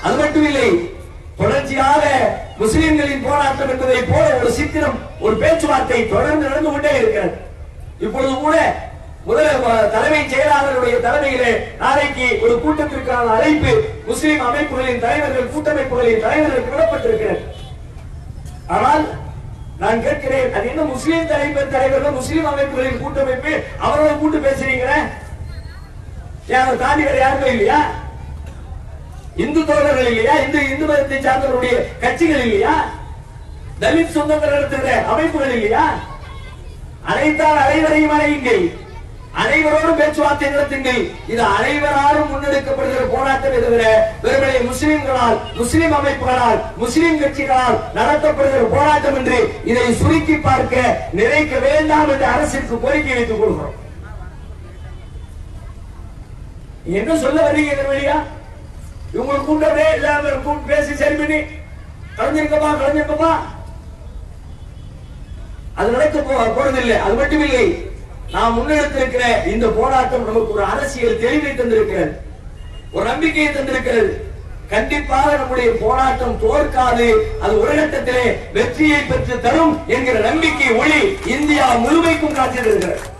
அது மட்டும் இல்லை தொடர்ச்சியாக முஸ்லிம்களின் போராட்டம் என்பதை போல ஒரு சித்திரம் ஒரு பேச்சுவார்த்தை தொடர்ந்து நடந்து கொண்டே இருக்கிறது இப்பொழுது கூட முதல தலைமைச் செயலாளருடைய தலைமையிலே நாளைக்கு ஒரு கூட்டத்திற்கான அழைப்பு முஸ்லிம் அமைப்புகளின் தலைவர்கள் கூட்டமைப்புகளின் தலைவர்களுக்கு விடப்பட்டிருக்கிறது ஆனால் நான் கேட்கிறேன் அது என்ன முஸ்லிம் தலைவர் தலைவர்கள் முஸ்லிம் அமைப்புகளின் கூட்டமைப்பு அவரோட கூட்டு பேசுறீங்களே ஏன் அதை தாண்டி வேற யாருமே இல்லையா இந்து தோழர்கள் இல்லையா இந்து இந்து மதத்தை சார்ந்தவருடைய கட்சிகள் இல்லையா தலித் சொந்தங்கள் நடத்துகிற அமைப்புகள் இல்லையா அனைத்தால் அனைவரையும் அணையுங்கள் அனைவரோடும் பேச்சுவார்த்தை நடத்துங்கள் இது அனைவராலும் முன்னெடுக்கப்படுகிற போராட்டம் தவிர வெறுமனே முஸ்லிம்களால் முஸ்லிம் அமைப்புகளால் முஸ்லிம் கட்சிகளால் நடத்தப்படுகிற போராட்டம் என்று இதை சுருக்கி பார்க்க நினைக்க வேண்டாம் என்று அரசிற்கு கோரிக்கை வைத்துக் கொள்கிறோம் நீங்க என்ன சொல்ல வர்றீங்க வழியா இவங்களுக்கு கூட்டமே இல்லாம கூட்டு பேசி சரி பண்ணி கலைஞ்சிருக்கப்பா கலைஞ்சிருக்கப்பா அது நடக்க போ- போறதில்லை அது மட்டும் இல்லை நாம் முன்னெடுத்திருக்கிற இந்த போராட்டம் நமக்கு ஒரு அரசியல் தெளிவை தந்திருக்கிறது ஒரு நம்பிக்கையை தந்திருக்கிறது கண்டிப்பாக நம்முடைய போராட்டம் தோற்காது அது ஒரு கட்டத்திலே வெற்றியை பெற்று தரும் என்கிற நம்பிக்கை ஒளி இந்தியா முழுமைக்கும் காத்திருக்கிறது